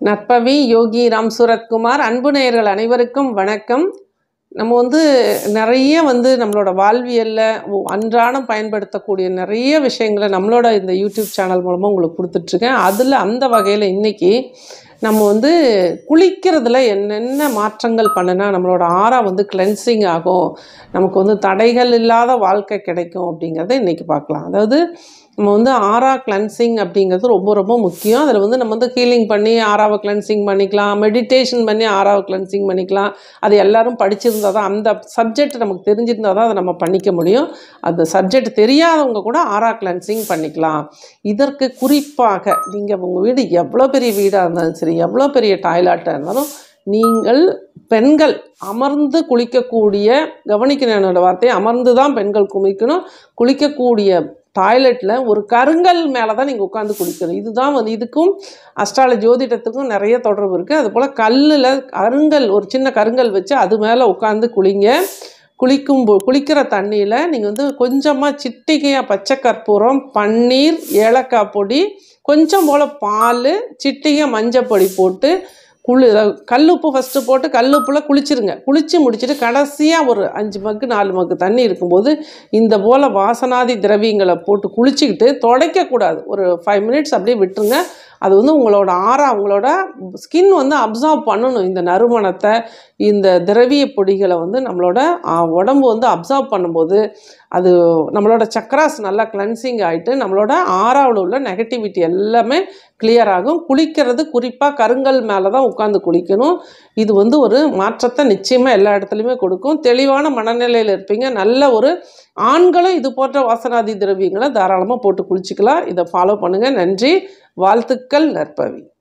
நற்பவி யோகி ராம் சூரத்குமார் அன்பு நேயர்கள் அனைவருக்கும் வணக்கம் நம்ம வந்து நிறைய வந்து நம்மளோட வாழ்வியலில் அன்றாடம் பயன்படுத்தக்கூடிய நிறைய விஷயங்களை நம்மளோட இந்த யூடியூப் சேனல் மூலமாக உங்களுக்கு கொடுத்துட்ருக்கேன் அதில் அந்த வகையில் இன்றைக்கி நம்ம வந்து குளிக்கிறதுல என்னென்ன மாற்றங்கள் பண்ணுனா நம்மளோட ஆறா வந்து கிளென்சிங் ஆகும் நமக்கு வந்து தடைகள் இல்லாத வாழ்க்கை கிடைக்கும் அப்படிங்கிறத இன்றைக்கி பார்க்கலாம் அதாவது நம்ம வந்து ஆறா கிளென்சிங் அப்படிங்கிறது ரொம்ப ரொம்ப முக்கியம் அதில் வந்து நம்ம வந்து ஹீலிங் பண்ணி ஆறாவை கிளென்சிங் பண்ணிக்கலாம் மெடிடேஷன் பண்ணி ஆறாவை கிளென்சிங் பண்ணிக்கலாம் அது எல்லாரும் படிச்சிருந்தா தான் அந்த சப்ஜெக்ட் நமக்கு தெரிஞ்சிருந்தால் தான் அதை நம்ம பண்ணிக்க முடியும் அந்த சப்ஜெக்ட் தெரியாதவங்க கூட ஆறா கிளென்சிங் பண்ணிக்கலாம் இதற்கு குறிப்பாக நீங்கள் உங்கள் வீடு எவ்வளோ பெரிய வீடாக இருந்தாலும் சரி எவ்வளோ பெரிய டாய்லெட்டாக இருந்தாலும் நீங்கள் பெண்கள் அமர்ந்து குளிக்கக்கூடிய கவனிக்கணும் என்னோட வார்த்தையை அமர்ந்து தான் பெண்கள் குளிக்கணும் குளிக்கக்கூடிய டாய்லெட்டில் ஒரு கருங்கல் மேலே தான் நீங்கள் உட்காந்து குளிக்கணும் இதுதான் வந்து இதுக்கும் அஸ்ட்ரால ஜோதிடத்துக்கும் நிறைய தொடர்பு இருக்குது அதுபோல் கல்லில் கருங்கல் ஒரு சின்ன கருங்கல் வச்சு அது மேலே உட்காந்து குளிங்க குளிக்கும் போ குளிக்கிற தண்ணியில் நீங்கள் வந்து கொஞ்சமாக சிட்டிகையாக பச்சை கற்பூரம் பன்னீர் ஏலக்காய் பொடி கொஞ்சம் போல் பால் சிட்டிகை மஞ்சள் பொடி போட்டு குளி கல்லுப்பு ஃபஸ்ட்டு போட்டு கல்லுப்பில் குளிச்சிருங்க குளித்து முடிச்சுட்டு கடைசியாக ஒரு அஞ்சு மக்கு நாலு மக்கு தண்ணி இருக்கும்போது இந்த போல் வாசனாதி திரவியங்களை போட்டு குளிச்சுக்கிட்டு துடைக்கக்கூடாது ஒரு ஃபைவ் மினிட்ஸ் அப்படியே விட்டுருங்க அது வந்து உங்களோட ஆறா உங்களோட ஸ்கின் வந்து அப்சர்வ் பண்ணணும் இந்த நறுமணத்தை இந்த திரவிய பொடிகளை வந்து நம்மளோட ஆ, உடம்பு வந்து அப்சர்வ் பண்ணும்போது அது நம்மளோட சக்கராஸ் நல்லா கிளென்சிங் ஆகிட்டு நம்மளோட ஆறாவில் உள்ள நெகட்டிவிட்டி எல்லாமே clear ஆகும் குளிக்கிறது குறிப்பாக கருங்கல் மேலே தான் உட்காந்து குளிக்கணும் இது வந்து ஒரு மாற்றத்தை நிச்சயமாக எல்லா இடத்துலையுமே கொடுக்கும் தெளிவான மனநிலையில் இருப்பீங்க நல்ல ஒரு ஆண்களும் இது போன்ற வாசனாதி திரவியங்களை தாராளமாக போட்டு குளிச்சுக்கலாம் இதை ஃபாலோ பண்ணுங்கள் நன்றி வாழ்த்துக்கள் நற்பவி